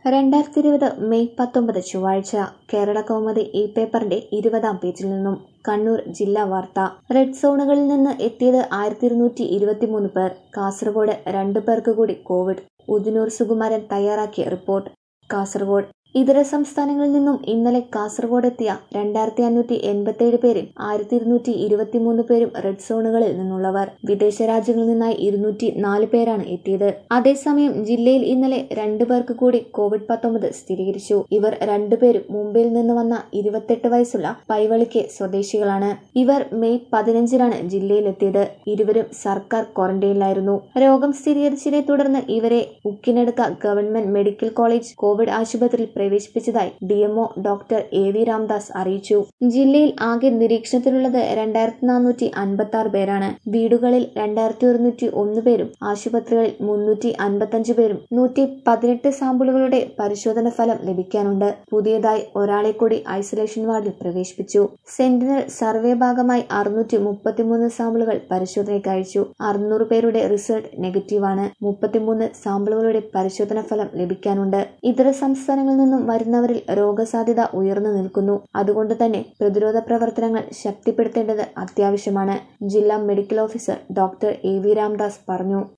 രണ്ടായിരത്തി ഇരുപത് മെയ് പത്തൊമ്പത് ചൊവ്വാഴ്ച കേരള കൗമുദി ഇ പേപ്പറിന്റെ ഇരുപതാം പേജിൽ നിന്നും കണ്ണൂർ ജില്ലാ വാർത്ത റെഡ് സോണുകളിൽ നിന്ന് എത്തിയത് ആയിരത്തി ഇരുന്നൂറ്റി ഇരുപത്തിമൂന്ന് പേർ കാസർഗോഡ് രണ്ടു പേർക്ക് കൂടി കോവിഡ് ഉദിനൂർ സുകുമാരൻ തയ്യാറാക്കിയ റിപ്പോർട്ട് കാസർഗോഡ് ഇതര സംസ്ഥാനങ്ങളിൽ നിന്നും ഇന്നലെ കാസർഗോഡ് എത്തിയ രണ്ടായിരത്തി അഞ്ഞൂറ്റി എൺപത്തിയേഴ് പേരിൽ ആയിരത്തി ഇരുന്നൂറ്റി ഇരുപത്തിമൂന്ന് പേരും റെഡ് സോണുകളിൽ നിന്നുള്ളവർ വിദേശ രാജ്യങ്ങളിൽ നിന്നായി ഇരുന്നൂറ്റി നാല് പേരാണ് എത്തിയത് അതേസമയം ജില്ലയിൽ ഇന്നലെ രണ്ടു പേർക്ക് കൂടി കോവിഡ് പത്തൊമ്പത് സ്ഥിരീകരിച്ചു ഇവർ രണ്ടുപേരും മുംബൈയിൽ നിന്ന് വന്ന ഇരുപത്തെട്ട് വയസ്സുള്ള പൈവളിക്ക് സ്വദേശികളാണ് ഇവർ മെയ് പതിനഞ്ചിനാണ് ജില്ലയിലെത്തിയത് ഇരുവരും സർക്കാർ ക്വാറന്റൈനിലായിരുന്നു രോഗം സ്ഥിരീകരിച്ചതിനെ തുടർന്ന് ഇവരെ Ukkinadukka government medical college covid ആശുപത്രിയിൽ പ്രവേശിപ്പിച്ചതായി DMO doctor A V Ramdas അറിയിച്ചു ജില്ലയിൽ ആകെ നിരീക്ഷണത്തിലുള്ളത് രണ്ടായിരത്തി നാനൂറ്റി അൻപത്തി ആറ് പേരാണ് വീടുകളിൽ രണ്ടായിരത്തി ഒരുന്നൂറ്റി ഒന്ന് പേരും ആശുപത്രികളിൽ മുന്നൂറ്റി അൻപത്തഞ്ച് പേരും നൂറ്റി പതിനെട്ട് സാമ്പിളുകളുടെ പരിശോധന ഫലം ലഭിക്കാനുണ്ട് പുതിയതായി ഒരാളെ കൂടി ഐസൊലേഷൻ വാർഡിൽ പ്രവേശിപ്പിച്ചു സെന്റിനൽ സർവേ ഭാഗമായി അറുന്നൂറ്റി മുപ്പത്തിമൂന്ന് സാമ്പിളുകൾ പരിശോധനയ്ക്ക് അയച്ചു അറുന്നൂറ് പേരുടെ റിസൾട്ട് നെഗറ്റീവാണ് മുപ്പത്തിമൂന്ന് സാമ്പിളുകളുടെ പരിശോധന ഫലം ലഭിക്കാനുണ്ട് ഇതര സംസ്ഥാനങ്ങളിൽ നിന്നും വരുന്നവരിൽ രോഗസാധ്യത ഉയർന്നു നിൽക്കുന്നു അതുകൊണ്ട് തന്നെ പ്രതിരോധ പ്രവർത്തനങ്ങൾ ശക്തിപ്പെടുത്തേണ്ടത് അത്യാവശ്യമാണ് ജില്ലാ medical officer doctor A V Ramdas പറഞ്ഞു